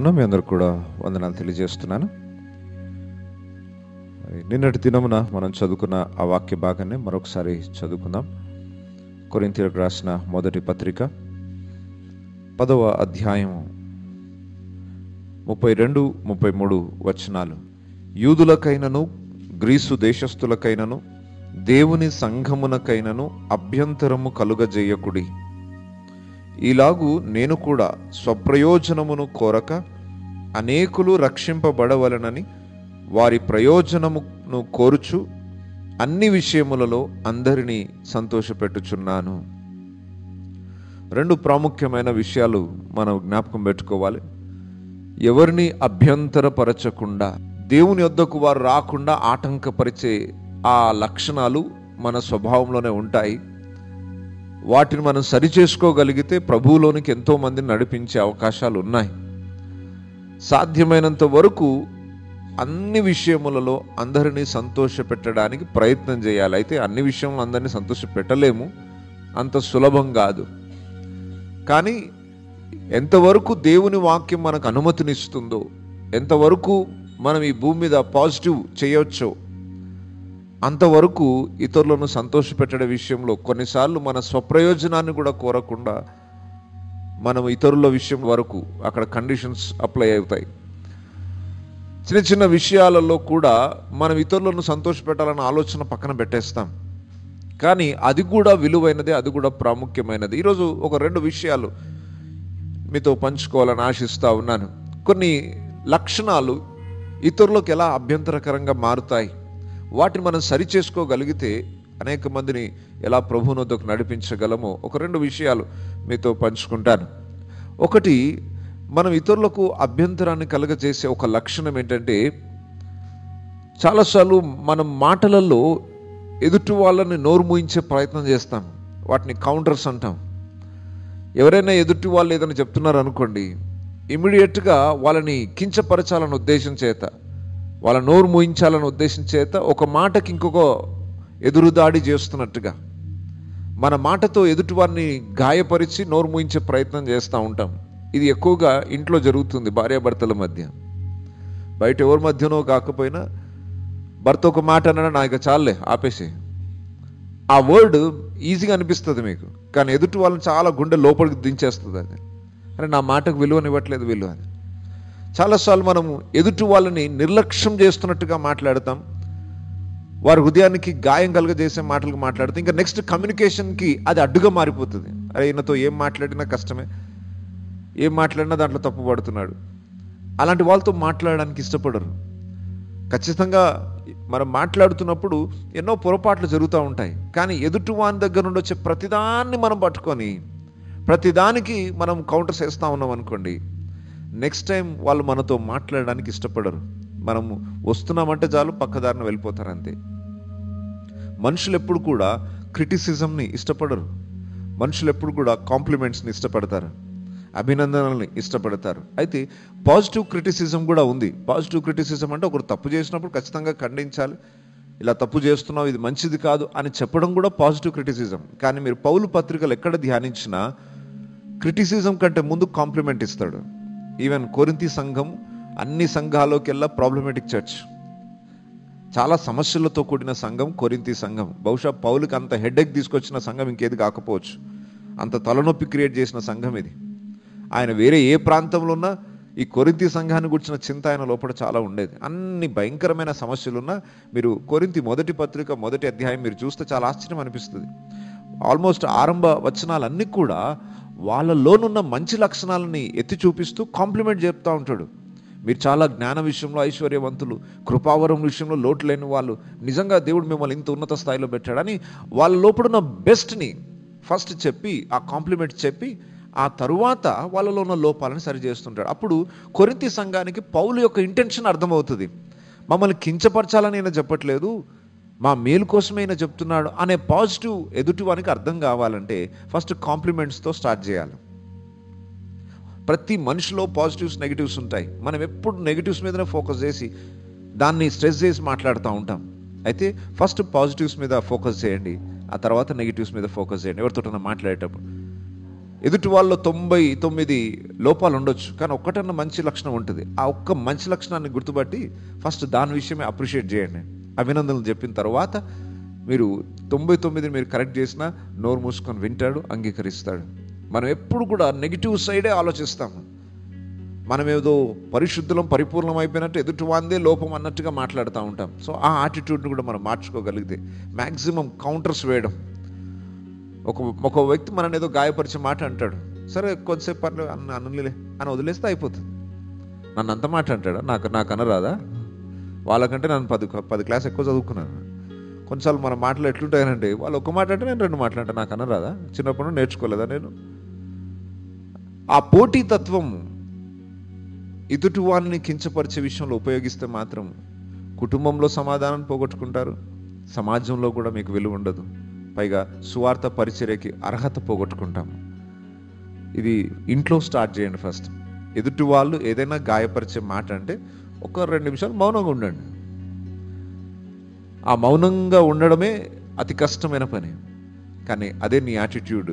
తరపున మీ అందరు కూడా వందనాలు తెలియజేస్తున్నాను మరి నిన్నటి దినమున మనం చదువుకున్న ఆ వాక్య భాగాన్ని మరొకసారి చదువుకుందాం కొరింతీలకు రాసిన మొదటి పత్రిక పదవ అధ్యాయం ముప్పై రెండు ముప్పై మూడు వచనాలు యూదులకైనను గ్రీసు దేశస్థులకైనను దేవుని సంఘమునకైనను అభ్యంతరము కలుగజేయకుడి ఇలాగు నేను కూడా స్వప్రయోజనమును కోరక అనేకులు రక్షింపబడవలనని వారి ప్రయోజనమును కోరుచు అన్ని విషయములలో అందరినీ సంతోషపెట్టుచున్నాను రెండు ప్రాముఖ్యమైన విషయాలు మనం జ్ఞాపకం పెట్టుకోవాలి ఎవరిని అభ్యంతరపరచకుండా దేవుని వద్దకు వారు రాకుండా ఆటంకపరిచే ఆ లక్షణాలు మన స్వభావంలోనే ఉంటాయి వాటిని మనం సరిచేసుకోగలిగితే ప్రభువులోనికి ఎంతో మందిని నడిపించే అవకాశాలు ఉన్నాయి సాధ్యమైనంత వరకు అన్ని విషయములలో అందరినీ సంతోషపెట్టడానికి ప్రయత్నం చేయాలి అయితే అన్ని విషయంలో అందరినీ సంతోషపెట్టలేము అంత సులభం కాదు కానీ ఎంతవరకు దేవుని వాక్యం మనకు అనుమతినిస్తుందో ఎంతవరకు మనం ఈ భూమి మీద పాజిటివ్ చేయవచ్చో అంతవరకు ఇతరులను సంతోషపెట్టడే విషయంలో కొన్నిసార్లు మన స్వప్రయోజనాన్ని కూడా కోరకుండా మనం ఇతరుల విషయం వరకు అక్కడ కండిషన్స్ అప్లై అవుతాయి చిన్న చిన్న విషయాలలో కూడా మనం ఇతరులను సంతోషపెట్టాలన్న ఆలోచన పక్కన పెట్టేస్తాం కానీ అది కూడా విలువైనది అది కూడా ప్రాముఖ్యమైనది ఈరోజు ఒక రెండు విషయాలు మీతో పంచుకోవాలని ఆశిస్తూ ఉన్నాను కొన్ని లక్షణాలు ఇతరులకు ఎలా అభ్యంతరకరంగా మారుతాయి వాటిని మనం సరిచేసుకోగలిగితే అనేక మందిని ఎలా ప్రభునొద్దకు నడిపించగలమో ఒక రెండు విషయాలు మీతో పంచుకుంటాను ఒకటి మనం ఇతరులకు అభ్యంతరాన్ని కలగజేసే ఒక లక్షణం ఏంటంటే చాలాసార్లు మనం మాటలలో ఎదుటి వాళ్ళని నోరు మూయించే ప్రయత్నం చేస్తాం వాటిని కౌంటర్స్ అంటాం ఎవరైనా ఎదుటి వాళ్ళు ఏదైనా చెప్తున్నారు అనుకోండి ఇమీడియట్గా వాళ్ళని కించపరచాలన్న ఉద్దేశం చేత వాళ్ళ నోరు మూయించాలన్న ఉద్దేశం చేత ఒక మాటకి ఇంకొక ఎదురుదాడి చేస్తున్నట్టుగా మన మాటతో ఎదుటివారిని గాయపరిచి నోరు మూయించే ప్రయత్నం చేస్తూ ఉంటాం ఇది ఎక్కువగా ఇంట్లో జరుగుతుంది భార్యాభర్తల మధ్య బయట ఎవరి మధ్యనో కాకపోయినా భర్త ఒక మాట అన్నా నా ఇక చాలే ఆపేసి ఆ వర్డ్ ఈజీగా అనిపిస్తుంది మీకు కానీ ఎదుటి వాళ్ళని చాలా గుండె లోపలికి దించేస్తుంది అది అరే నా మాటకు విలువనివ్వట్లేదు విలువ అని చాలాసార్లు మనము ఎదుటి వాళ్ళని నిర్లక్ష్యం చేస్తున్నట్టుగా మాట్లాడతాం వారి హృదయానికి గాయం కలుగజేసే మాటలు మాట్లాడితే ఇంకా నెక్స్ట్ కమ్యూనికేషన్కి అది అడ్డుగా మారిపోతుంది అరే ఈయనతో ఏం మాట్లాడినా కష్టమే ఏం మాట్లాడినా దాంట్లో తప్పు పడుతున్నాడు అలాంటి వాళ్ళతో మాట్లాడడానికి ఇష్టపడరు ఖచ్చితంగా మనం మాట్లాడుతున్నప్పుడు ఎన్నో పొరపాట్లు జరుగుతూ ఉంటాయి కానీ ఎదుటి వాని దగ్గర నుండి వచ్చే ప్రతిదాన్ని మనం పట్టుకొని ప్రతిదానికి మనం కౌంటర్స్ వేస్తూ ఉన్నాం అనుకోండి నెక్స్ట్ టైం వాళ్ళు మనతో మాట్లాడడానికి ఇష్టపడరు మనము వస్తున్నామంటే చాలు పక్కదారిన వెళ్ళిపోతారు అంతే మనుషులు ఎప్పుడు కూడా క్రిటిసిజంని ఇష్టపడరు మనుషులు ఎప్పుడు కూడా కాంప్లిమెంట్స్ని ఇష్టపడతారు అభినందనల్ని ఇష్టపడతారు అయితే పాజిటివ్ క్రిటిసిజం కూడా ఉంది పాజిటివ్ క్రిటిసిజం అంటే ఒకరు తప్పు చేసినప్పుడు ఖచ్చితంగా ఖండించాలి ఇలా తప్పు చేస్తున్నావు ఇది మంచిది కాదు అని చెప్పడం కూడా పాజిటివ్ క్రిటిసిజం కానీ మీరు పౌలు పత్రికలు ఎక్కడ ధ్యానించినా క్రిటిసిజం కంటే ముందు కాంప్లిమెంట్ ఇస్తాడు ఈవెన్ కొరింతి సంఘం అన్ని సంఘాల్లోకెల్లా ప్రాబ్లమేటిక్ చర్చ్ చాలా సమస్యలతో కూడిన సంఘం కొరింతి సంఘం బహుశా పౌలుకి అంత హెడేక్ తీసుకొచ్చిన సంఘం ఇంకేది కాకపోవచ్చు అంత తలనొప్పి క్రియేట్ చేసిన సంఘం ఇది ఆయన వేరే ఏ ప్రాంతంలో ఉన్నా ఈ కొరింతి సంఘాన్ని గురించిన చింత ఆయన లోపల చాలా ఉండేది అన్ని భయంకరమైన సమస్యలున్నా మీరు కొరింతి మొదటి పత్రిక మొదటి అధ్యాయం మీరు చూస్తే చాలా ఆశ్చర్యం అనిపిస్తుంది ఆల్మోస్ట్ ఆరంభ వచనాలన్నీ కూడా వాళ్ళలోనున్న మంచి లక్షణాలని ఎత్తి చూపిస్తూ కాంప్లిమెంట్ చెప్తూ ఉంటాడు మీరు చాలా జ్ఞాన విషయంలో ఐశ్వర్యవంతులు కృపావరం విషయంలో లోటు లేని వాళ్ళు నిజంగా దేవుడు మిమ్మల్ని ఇంత ఉన్నత స్థాయిలో పెట్టాడని వాళ్ళ లోపడున్న బెస్ట్ని ఫస్ట్ చెప్పి ఆ కాంప్లిమెంట్ చెప్పి ఆ తరువాత వాళ్ళలో ఉన్న లోపాలను సరిచేస్తుంటాడు అప్పుడు కొరింతి సంఘానికి పౌలు యొక్క ఇంటెన్షన్ అర్థమవుతుంది మమ్మల్ని కించపరచాలని ఆయన చెప్పట్లేదు మా మేలు కోసమే ఆయన చెప్తున్నాడు అనే పాజిటివ్ ఎదుటివానికి అర్థం కావాలంటే ఫస్ట్ కాంప్లిమెంట్స్తో స్టార్ట్ చేయాలి ప్రతి మనిషిలో పాజిటివ్స్ నెగిటివ్స్ ఉంటాయి మనం ఎప్పుడు నెగిటివ్స్ మీదనే ఫోకస్ చేసి దాన్ని స్ట్రెస్ చేసి మాట్లాడుతూ ఉంటాం అయితే ఫస్ట్ పాజిటివ్స్ మీద ఫోకస్ చేయండి ఆ తర్వాత నెగిటివ్స్ మీద ఫోకస్ చేయండి ఎవరితోటన్నా మాట్లాడేటప్పుడు ఎదుటి వాళ్ళలో తొంభై తొమ్మిది లోపాలు ఉండొచ్చు కానీ ఒక్కటన్నా మంచి లక్షణం ఉంటుంది ఆ ఒక్క మంచి లక్షణాన్ని గుర్తుపట్టి ఫస్ట్ దాని విషయమే అప్రిషియేట్ చేయండి అభినందనలు చెప్పిన తర్వాత మీరు తొంభై తొమ్మిది మీరు కరెక్ట్ చేసినా నోరు మూసుకొని వింటాడు అంగీకరిస్తాడు మనం ఎప్పుడు కూడా నెగిటివ్ సైడే ఆలోచిస్తాము మనం ఏదో పరిశుద్ధులం పరిపూర్ణం అయిపోయినట్టు ఎదుటి వాందే లోపం అన్నట్టుగా మాట్లాడుతూ ఉంటాం సో ఆ యాటిట్యూడ్ని కూడా మనం మార్చుకోగలిగితే మ్యాక్సిమం కౌంటర్స్ వేయడం ఒక ఒక వ్యక్తి మనని ఏదో గాయపరిచే మాట అంటాడు సరే కొంతసేపు పర్లేదు అన్న అనలే అని వదిలేస్తే అయిపోతుంది నన్ను అంత మాట అంటాడా నాకు నాకు అనరాదా వాళ్ళకంటే నన్ను పది పది క్లాస్ ఎక్కువ చదువుకున్నాను కొన్నిసార్లు మన మాటలు ఎట్లుంటాయనంటే వాళ్ళు ఒక మాట అంటే నేను రెండు మాటలు అంటే నాకు అనరాదా చిన్నప్పుడు నుండి నేర్చుకోలేదా నేను ఆ పోటీతత్వం ఎదుటి వారిని కించపరిచే విషయంలో ఉపయోగిస్తే మాత్రం కుటుంబంలో సమాధానం పోగొట్టుకుంటారు సమాజంలో కూడా మీకు విలువ ఉండదు పైగా సువార్త పరిచర్యకి అర్హత పోగొట్టుకుంటాము ఇది ఇంట్లో స్టార్ట్ చేయండి ఫస్ట్ ఎదుటి వాళ్ళు ఏదైనా గాయపరిచే మాట అంటే ఒక రెండు నిమిషాలు మౌనంగా ఉండండి ఆ మౌనంగా ఉండడమే అతి కష్టమైన పని కానీ అదే నీ యాటిట్యూడ్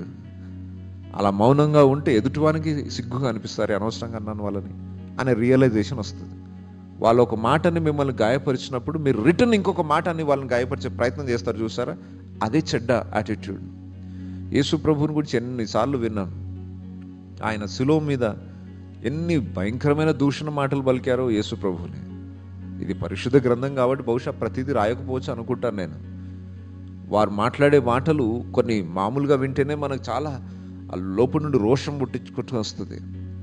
అలా మౌనంగా ఉంటే ఎదుటివానికి సిగ్గుగా అనిపిస్తారు అనవసరంగా అన్నాను వాళ్ళని అనే రియలైజేషన్ వస్తుంది వాళ్ళు ఒక మాటని మిమ్మల్ని గాయపరిచినప్పుడు మీరు రిటర్న్ ఇంకొక మాటని వాళ్ళని గాయపరిచే ప్రయత్నం చేస్తారు చూసారా అదే చెడ్డ యాటిట్యూడ్ యేసు ప్రభువుని గురించి ఎన్నిసార్లు విన్నాం ఆయన శిలో మీద ఎన్ని భయంకరమైన దూషణ మాటలు పలికారో యేసు ప్రభువుని ఇది పరిశుద్ధ గ్రంథం కాబట్టి బహుశా ప్రతిదీ రాయకపోవచ్చు అనుకుంటాను నేను వారు మాట్లాడే మాటలు కొన్ని మామూలుగా వింటేనే మనకు చాలా ఆ లోపు నుండి రోషం పుట్టించుకుంటూ వస్తుంది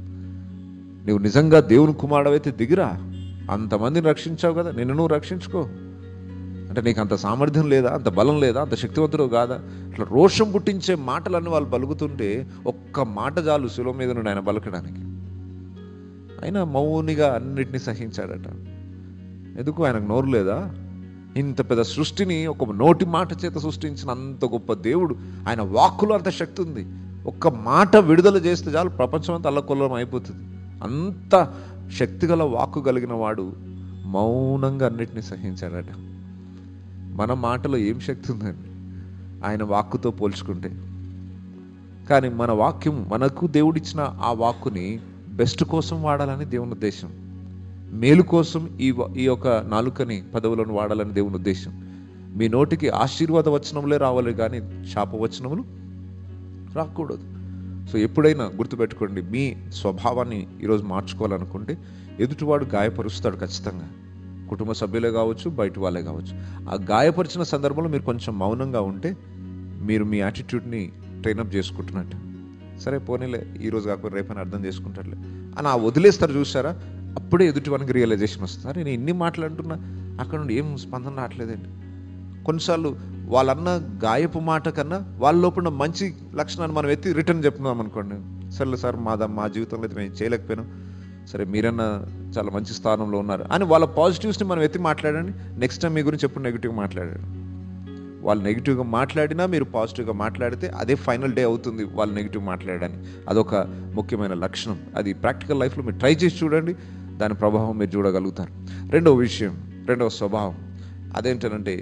నువ్వు నిజంగా దేవుని కుమారుడవైతే దిగిరా అంతమందిని రక్షించావు కదా నిన్ను నువ్వు రక్షించుకో అంటే నీకు అంత సామర్థ్యం లేదా అంత బలం లేదా అంత శక్తివంతుడు కాదా ఇట్లా రోషం పుట్టించే మాటలన్నీ వాళ్ళు పలుకుతుంటే ఒక్క మాట చాలు శిలో మీద నుండి ఆయన పలకడానికి ఆయన మౌనిగా అన్నిటినీ సహించాడట ఎందుకు ఆయనకు నోరు లేదా ఇంత పెద్ద సృష్టిని ఒక నోటి మాట చేత సృష్టించిన అంత గొప్ప దేవుడు ఆయన వాక్కులో అంత శక్తి ఉంది ఒక్క మాట విడుదల చేస్తే చాలు ప్రపంచం అంతా అల్లకొల్లం అయిపోతుంది అంత శక్తిగల వాక్కు కలిగిన వాడు మౌనంగా అన్నిటినీ సహించాడట మన మాటలో ఏం శక్తి ఉందండి ఆయన వాక్కుతో పోల్చుకుంటే కానీ మన వాక్యం మనకు దేవుడిచ్చిన ఆ వాక్కుని బెస్ట్ కోసం వాడాలని దేవుని ఉద్దేశం మేలు కోసం ఈ వ- ఈ యొక్క నాలుకని పదవులను వాడాలని దేవుని ఉద్దేశం మీ నోటికి ఆశీర్వాద వచనములే రావాలి కానీ శాప వచనములు రాకూడదు సో ఎప్పుడైనా గుర్తుపెట్టుకోండి మీ స్వభావాన్ని ఈరోజు మార్చుకోవాలనుకుంటే ఎదుటివాడు గాయపరుస్తాడు ఖచ్చితంగా కుటుంబ సభ్యులే కావచ్చు బయట వాళ్ళే కావచ్చు ఆ గాయపరిచిన సందర్భంలో మీరు కొంచెం మౌనంగా ఉంటే మీరు మీ యాటిట్యూడ్ని ట్రైనప్ చేసుకుంటున్నట్టు సరే పోనీలే ఈరోజు కాకపోతే రేపని అర్థం చేసుకుంటారులే అని ఆ వదిలేస్తారు చూసారా అప్పుడే ఎదుటి వానికి రియలైజేషన్ వస్తుంది అరే నేను ఇన్ని మాట్లాడుతున్నా అక్కడ నుండి ఏం స్పందన రావట్లేదండి కొన్నిసార్లు వాళ్ళన్న గాయపు మాట కన్నా వాళ్ళ లోపల ఉన్న మంచి లక్షణాన్ని మనం ఎత్తి రిటర్న్ చెప్తున్నాం అనుకోండి సర్లే సార్ మాదా మా జీవితంలో అయితే మేము చేయలేకపోయినాం సరే మీరన్నా చాలా మంచి స్థానంలో ఉన్నారు అని వాళ్ళ పాజిటివ్స్ని మనం ఎత్తి మాట్లాడండి నెక్స్ట్ టైం మీ గురించి ఎప్పుడు నెగిటివ్ మాట్లాడారు వాళ్ళు నెగిటివ్గా మాట్లాడినా మీరు పాజిటివ్గా మాట్లాడితే అదే ఫైనల్ డే అవుతుంది వాళ్ళు నెగిటివ్ మాట్లాడడానికి అదొక ముఖ్యమైన లక్షణం అది ప్రాక్టికల్ లైఫ్లో మీరు ట్రై చేసి చూడండి దాని ప్రభావం మీరు చూడగలుగుతారు రెండవ విషయం రెండవ స్వభావం అదేంటనంటే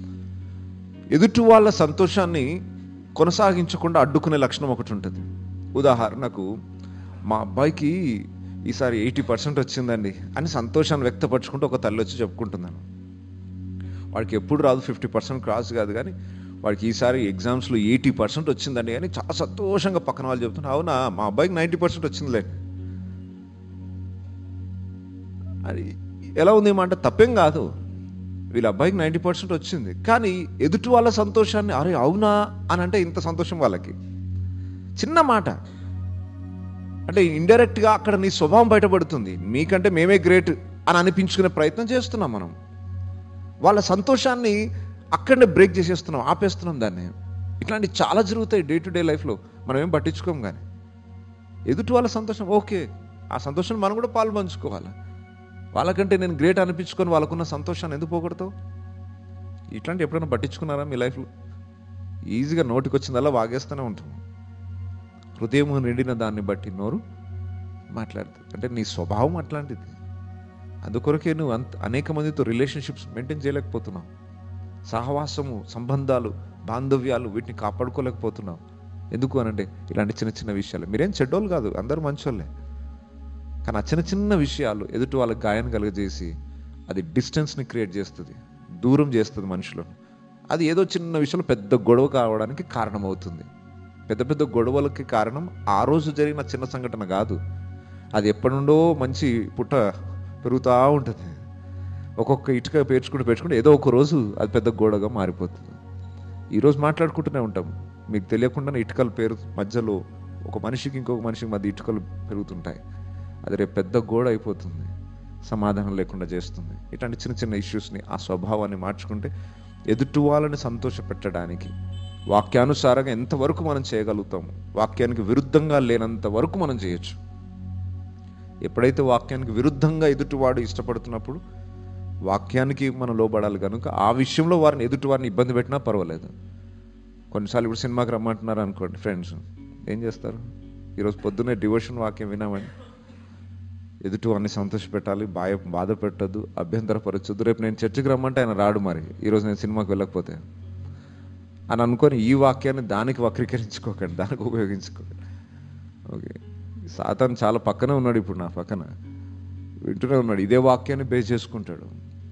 ఎదుటి వాళ్ళ సంతోషాన్ని కొనసాగించకుండా అడ్డుకునే లక్షణం ఒకటి ఉంటుంది ఉదాహరణకు మా అబ్బాయికి ఈసారి ఎయిటీ పర్సెంట్ వచ్చిందండి అని సంతోషాన్ని వ్యక్తపరచుకుంటూ ఒక తల్లి వచ్చి చెప్పుకుంటున్నాను వాడికి ఎప్పుడు రాదు ఫిఫ్టీ పర్సెంట్ క్రాస్ కాదు కానీ వాడికి ఈసారి ఎగ్జామ్స్లో ఎయిటీ పర్సెంట్ వచ్చిందండి అని చాలా సంతోషంగా పక్కన వాళ్ళు చెప్తున్నారు అవునా మా అబ్బాయికి నైంటీ పర్సెంట్ వచ్చిందిలే అది ఎలా ఉంది మాట తప్పేం కాదు వీళ్ళ అబ్బాయికి నైంటీ పర్సెంట్ వచ్చింది కానీ ఎదుటి వాళ్ళ సంతోషాన్ని అరే అవునా అని అంటే ఇంత సంతోషం వాళ్ళకి చిన్న మాట అంటే ఇండైరెక్ట్గా అక్కడ నీ స్వభావం బయటపడుతుంది మీకంటే మేమే గ్రేట్ అని అనిపించుకునే ప్రయత్నం చేస్తున్నాం మనం వాళ్ళ సంతోషాన్ని అక్కడనే బ్రేక్ చేసేస్తున్నాం ఆపేస్తున్నాం దాన్ని ఇట్లాంటి చాలా జరుగుతాయి డే టు డే లైఫ్లో మనం ఏం పట్టించుకోం కానీ ఎదుటి వాళ్ళ సంతోషం ఓకే ఆ సంతోషం మనం కూడా పాలు పంచుకోవాలి వాళ్ళకంటే నేను గ్రేట్ అనిపించుకొని వాళ్ళకున్న సంతోషాన్ని ఎందుకు పోగొడతావు ఇట్లాంటి ఎప్పుడైనా పట్టించుకున్నారా మీ లైఫ్లో ఈజీగా నోటికి వచ్చిందల్లా వాగేస్తూనే ఉంటాం హృదయం నిండిన దాన్ని బట్టి నోరు మాట్లాడుతుంది అంటే నీ స్వభావం అట్లాంటిది అందుకొరకే నువ్వు అంత అనేక మందితో రిలేషన్షిప్స్ మెయింటైన్ చేయలేకపోతున్నావు సహవాసము సంబంధాలు బాంధవ్యాలు వీటిని కాపాడుకోలేకపోతున్నావు ఎందుకు అనంటే ఇలాంటి చిన్న చిన్న విషయాలు మీరేం చెడ్డోళ్ళు కాదు అందరూ మంచోళ్ళే కానీ ఆ చిన్న చిన్న విషయాలు ఎదుటి వాళ్ళకి గాయం కలుగజేసి అది డిస్టెన్స్ని క్రియేట్ చేస్తుంది దూరం చేస్తుంది మనుషులను అది ఏదో చిన్న విషయంలో పెద్ద గొడవ కావడానికి కారణమవుతుంది పెద్ద పెద్ద గొడవలకి కారణం ఆ రోజు జరిగిన చిన్న సంఘటన కాదు అది ఎప్పటి నుండో మంచి పుట్ట పెరుగుతూ ఉంటుంది ఒక్కొక్క ఇటుక పేర్చుకుంటూ పేర్చుకుంటూ ఏదో ఒక రోజు అది పెద్ద గోడగా మారిపోతుంది ఈరోజు మాట్లాడుకుంటూనే ఉంటాం మీకు తెలియకుండానే ఇటుకల పేరు మధ్యలో ఒక మనిషికి ఇంకొక మనిషికి మధ్య ఇటుకలు పెరుగుతుంటాయి అది రేపు పెద్ద గోడ అయిపోతుంది సమాధానం లేకుండా చేస్తుంది ఇట్లాంటి చిన్న చిన్న ఇష్యూస్ని ఆ స్వభావాన్ని మార్చుకుంటే ఎదుటి వాళ్ళని సంతోషపెట్టడానికి వాక్యానుసారంగా ఎంతవరకు మనం చేయగలుగుతాము వాక్యానికి విరుద్ధంగా లేనంత వరకు మనం చేయొచ్చు ఎప్పుడైతే వాక్యానికి విరుద్ధంగా ఎదుటివాడు ఇష్టపడుతున్నప్పుడు వాక్యానికి మనం లోబడాలి కనుక ఆ విషయంలో వారిని ఎదుటి వారిని ఇబ్బంది పెట్టినా పర్వాలేదు కొన్నిసార్లు ఇప్పుడు సినిమాకి రమ్మంటున్నారు అనుకోండి ఫ్రెండ్స్ ఏం చేస్తారు ఈరోజు పొద్దున్నే డివోషన్ వాక్యం వినామని ఎదుటి వారిని సంతోషపెట్టాలి బాయ బాధ పెట్టద్దు అభ్యంతరపరచొద్దు రేపు నేను చర్చికి రమ్మంటే ఆయన రాడు మరి ఈరోజు నేను సినిమాకి వెళ్ళకపోతే అని అనుకొని ఈ వాక్యాన్ని దానికి వక్రీకరించుకోకండి దానికి ఉపయోగించుకోకండి ఓకే సాతాన్ చాలా పక్కనే ఉన్నాడు ఇప్పుడు నా పక్కన వింటూనే ఉన్నాడు ఇదే వాక్యాన్ని బేస్ చేసుకుంటాడు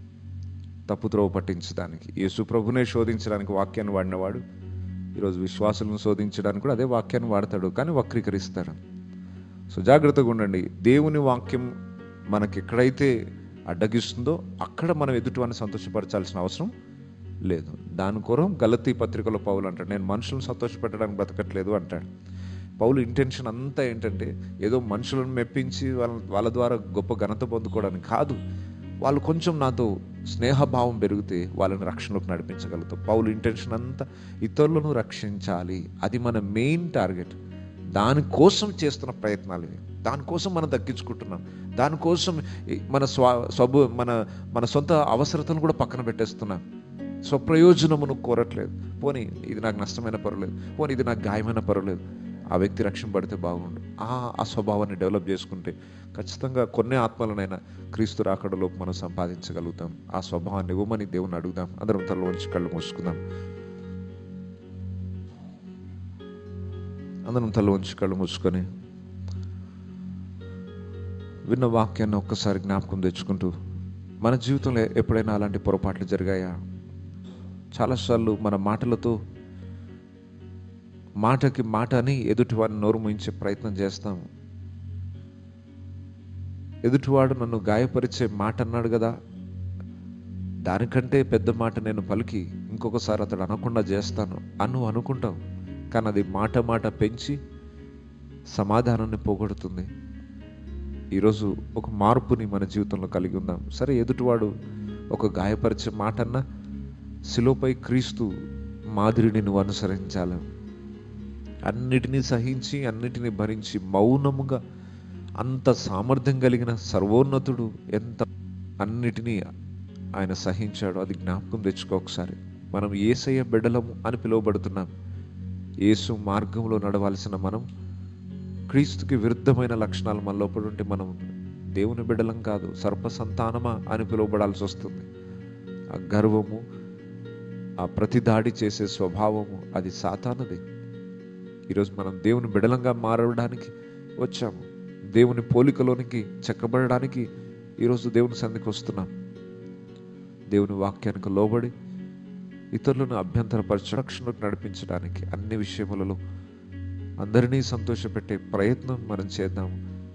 తప్పు త్రోవ పట్టించడానికి యేసు ప్రభునే శోధించడానికి వాక్యాన్ని వాడినవాడు ఈరోజు విశ్వాసులను శోధించడానికి కూడా అదే వాక్యాన్ని వాడతాడు కానీ వక్రీకరిస్తాడు సో జాగ్రత్తగా ఉండండి దేవుని వాక్యం మనకి ఎక్కడైతే అడ్డగిస్తుందో అక్కడ మనం ఎదుటివాన్ని సంతోషపరచాల్సిన అవసరం లేదు దాని కొరం గలతీ పత్రికలో పౌలు అంటాడు నేను మనుషులను సంతోషపెట్టడానికి బ్రతకట్లేదు అంటాడు పౌలు ఇంటెన్షన్ అంతా ఏంటంటే ఏదో మనుషులను మెప్పించి వాళ్ళ వాళ్ళ ద్వారా గొప్ప ఘనత పొందుకోవడానికి కాదు వాళ్ళు కొంచెం నాతో స్నేహభావం పెరిగితే వాళ్ళని రక్షణలోకి నడిపించగలుగుతాం పౌలు ఇంటెన్షన్ అంతా ఇతరులను రక్షించాలి అది మన మెయిన్ టార్గెట్ దానికోసం చేస్తున్న ప్రయత్నాలు ఇవి దానికోసం మనం దక్కించుకుంటున్నాం దానికోసం ఈ- మన స్వ స్వభ మన మన సొంత అవసరతను కూడా పక్కన పెట్టేస్తున్నాం స్వప్రయోజనమును కోరట్లేదు పోనీ ఇది నాకు నష్టమైన పర్వాలేదు పోనీ ఇది నాకు గాయమైన పర్వాలేదు ఆ వ్యక్తి రక్షింపడితే బాగుండు ఆ ఆ స్వభావాన్ని డెవలప్ చేసుకుంటే ఖచ్చితంగా కొన్ని ఆత్మలనైనా క్రీస్తు రాకడలోపు మనం సంపాదించగలుగుతాం ఆ స్వభావాన్ని ఇవ్వమని దేవుని అడుగుదాం అందరం తల వంచి కళ్ళు మూసుకుందాం అందరం తల వంచి కళ్ళు మూసుకొని విన్న వాక్యాన్ని ఒక్కసారి జ్ఞాపకం తెచ్చుకుంటూ మన జీవితంలో ఎప్పుడైనా అలాంటి పొరపాట్లు జరిగాయా చాలాసార్లు మన మాటలతో మాటకి మాట అని ఎదుటివాడిని నోరు మూయించే ప్రయత్నం చేస్తాము ఎదుటివాడు నన్ను గాయపరిచే మాట అన్నాడు కదా దానికంటే పెద్ద మాట నేను పలికి ఇంకొకసారి అతడు అనకుండా చేస్తాను అను అనుకుంటాం కానీ అది మాట మాట పెంచి సమాధానాన్ని పోగొడుతుంది ఈరోజు ఒక మార్పుని మన జీవితంలో కలిగి ఉందాం సరే ఎదుటివాడు ఒక గాయపరిచే మాట అన్నా శిలోపై క్రీస్తు మాదిరిని నువ్వు అనుసరించాలి అన్నిటినీ సహించి అన్నిటినీ భరించి మౌనముగా అంత సామర్థ్యం కలిగిన సర్వోన్నతుడు ఎంత అన్నిటినీ ఆయన సహించాడు అది జ్ఞాపకం తెచ్చుకో ఒకసారి మనం ఏసయ్య బిడ్డలము అని పిలువబడుతున్నాం యేసు మార్గంలో నడవాల్సిన మనం క్రీస్తుకి విరుద్ధమైన లక్షణాలు మన లోపల ఉంటే మనం దేవుని బిడ్డలం కాదు సర్ప సంతానమా అని పిలువబడాల్సి వస్తుంది ఆ గర్వము ఆ ప్రతిదాడి చేసే స్వభావము అది సాతానది ఈరోజు మనం దేవుని బిడలంగా మారడానికి వచ్చాము దేవుని పోలికలోనికి చెక్కబడడానికి ఈరోజు దేవుని సంధికి వస్తున్నాం దేవుని వాక్యానికి లోబడి ఇతరులను అభ్యంతరపరచ రక్షణకు నడిపించడానికి అన్ని విషయములలో అందరినీ సంతోషపెట్టే ప్రయత్నం మనం చేద్దాము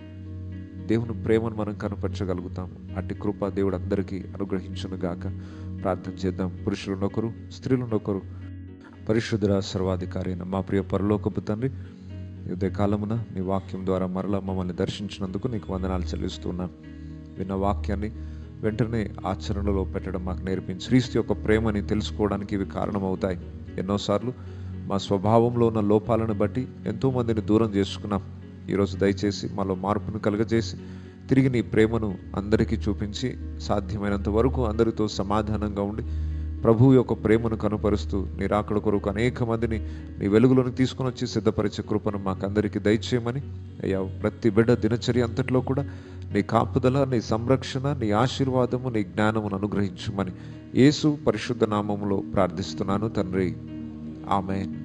దేవుని ప్రేమను మనం కనపరచగలుగుతాము అట్టి కృప దేవుడు అందరికీ అనుగ్రహించును గాక ప్రార్థన చేద్దాం పురుషులునొకరు స్త్రీలునొకరు పరిశుద్ధుల సర్వాధికారి అయిన మా ప్రియ పరలోకపు తండ్రి ఈ ఉదయ కాలమున నీ వాక్యం ద్వారా మరలా మమ్మల్ని దర్శించినందుకు నీకు వందనాలు చెల్లిస్తున్నాను విన్న వాక్యాన్ని వెంటనే ఆచరణలో పెట్టడం మాకు నేర్పించి క్రీస్తు యొక్క ప్రేమని తెలుసుకోవడానికి ఇవి కారణమవుతాయి ఎన్నోసార్లు మా స్వభావంలో ఉన్న లోపాలను బట్టి ఎంతోమందిని దూరం చేసుకున్నాం ఈరోజు దయచేసి మాలో మార్పును కలుగజేసి తిరిగి నీ ప్రేమను అందరికీ చూపించి సాధ్యమైనంత వరకు అందరితో సమాధానంగా ఉండి ప్రభువు యొక్క ప్రేమను కనుపరుస్తూ నీ రాకడ కొరకు అనేక మందిని నీ వెలుగులోకి తీసుకొని వచ్చి సిద్ధపరిచే కృపను మాకందరికీ దయచేయమని అయ్యా ప్రతి బిడ్డ దినచర్య అంతట్లో కూడా నీ కాపుదల నీ సంరక్షణ నీ ఆశీర్వాదము నీ జ్ఞానమును అనుగ్రహించమని యేసు పరిశుద్ధ నామములో ప్రార్థిస్తున్నాను తండ్రి ఆమెన్